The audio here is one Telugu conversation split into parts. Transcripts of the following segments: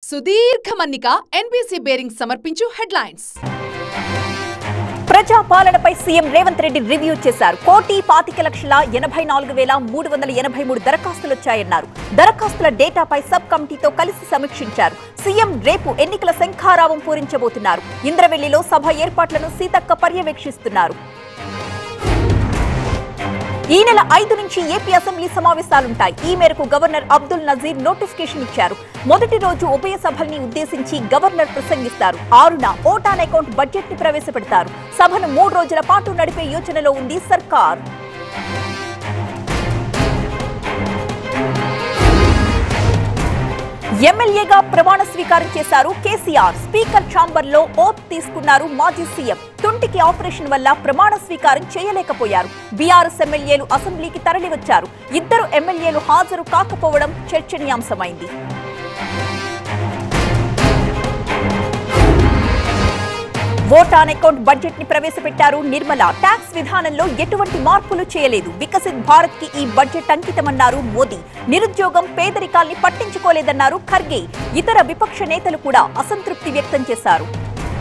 సుదీర్ఘ మన్నిక ఎన్బీసీ బేరింగ్ సమర్పించు హెడ్లైన్స్ ప్రజా పాలనపై సీఎం రేవంత్ రెడ్డి రివ్యూ చేశారు కోటి పాతిక లక్షల ఎనభై నాలుగు వేల మూడు వందల ఎనభై మూడు దరఖాస్తులు వచ్చాయన్నారు దరఖాస్తుల డేటాపై సబ్ కమిటీతో కలిసి సమీక్షించారు సీఎం రేపు ఎన్నికల శంఖారావం పూరించబోతున్నారు ఇంద్రవెల్లిలో సభ ఏర్పాట్లను సీతక్క పర్యవేక్షిస్తున్నారు ఈ నెల ఐదు నుంచి ఏపీ అసెంబ్లీ సమావేశాలుంటాయి ఈ మేరకు గవర్నర్ అబ్దుల్ నజీర్ నోటిఫికేషన్ ఇచ్చారు మొదటి రోజు ఉభయ సభల్ని ఉద్దేశించి గవర్నర్ ప్రసంగిస్తారు ఆరున ఓటాన్ అకౌంట్ బడ్జెట్ ని ప్రవేశపెడతారు సభను మూడు రోజుల పాటు నడిపే యోచనలో ఉంది సర్కార్ ఎమ్మెల్యేగా ప్రమాణ స్వీకారం చేశారు కేసీఆర్ స్పీకర్ ఛాంబర్ లో ఓత్ తీసుకున్నారు మాజీ సీఎం తుంటికి ఆపరేషన్ వల్ల ప్రమాణ స్వీకారం చేయలేకపోయారు బీఆర్ఎస్ ఎమ్మెల్యేలు అసెంబ్లీకి తరలివచ్చారు ఇద్దరు ఎమ్మెల్యేలు హాజరు కాకపోవడం చర్చనీయాంశమైంది ఓటాన్ అకౌంట్ బడ్జెట్ ని ప్రవేశపెట్టారు నిర్మల ట్యాక్స్ విధానంలో ఎటువంటి మార్పులు చేయలేదు వికసిత్ భారత్ కి ఈ బడ్జెట్ అంకితమన్నారు మోదీ నిరుద్యోగం పేదరికాల్ని పట్టించుకోలేదన్నారు ఖర్గే ఇతర విపక్ష నేతలు కూడా అసంతృప్తి వ్యక్తం చేశారు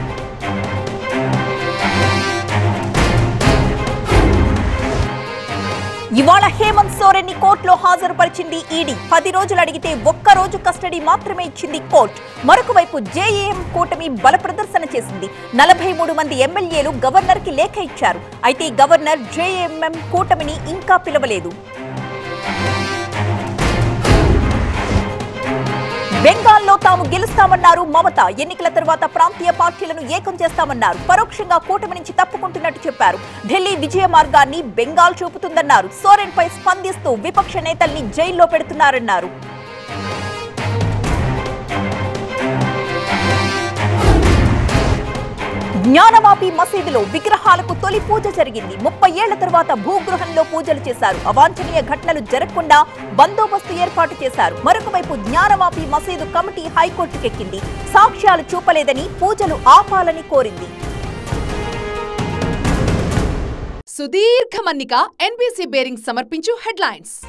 ఇవాళ హేమంత్ సోరెన్ ని కోర్టులో హాజరుపరిచింది ఈడీ పది రోజులు అడిగితే ఒక్క రోజు కస్టడీ మాత్రమే ఇచ్చింది కోర్టు మరొక వైపు జేఏఎం కూటమి బల ప్రదర్శన చేసింది నలభై మూడు మంది ఎమ్మెల్యేలు గవర్నర్ కి లేఖ ఇచ్చారు అయితే గవర్నర్ జేఎంఎం కూటమిని ఇంకా పిలవలేదు బెంగాల్లో తాము గెలుస్తామన్నారు మమత ఎన్నికల తర్వాత ప్రాంతీయ పార్టీలను ఏకం చేస్తామన్నారు పరోక్షంగా కూటమి నుంచి తప్పుకుంటున్నట్టు చెప్పారు ఢిల్లీ విజయ మార్గాన్ని బెంగాల్ చూపుతుందన్నారు సోరెన్ పై స్పందిస్తూ విపక్ష నేతల్ని జైల్లో పెడుతున్నారన్నారు జ్ఞానవాపి మసీదులో విగ్రహాలకు తొలి పూజ జరిగింది ముప్పై ఏళ్ల తర్వాత భూగృహంలో పూజలు చేశారు అవాంఛనీయ ఘటనలు జరగకుండా బందోబస్తు ఏర్పాటు చేశారు మరొక వైపు జ్ఞానవాపి మసీదు కమిటీ హైకోర్టుకెక్కింది సాక్ష్యాలు చూపలేదని పూజలు ఆపాలని కోరింది సుదీర్ఘ మన్నిక ఎన్బీసీ బేరింగ్ సమర్పించు హెడ్లైన్స్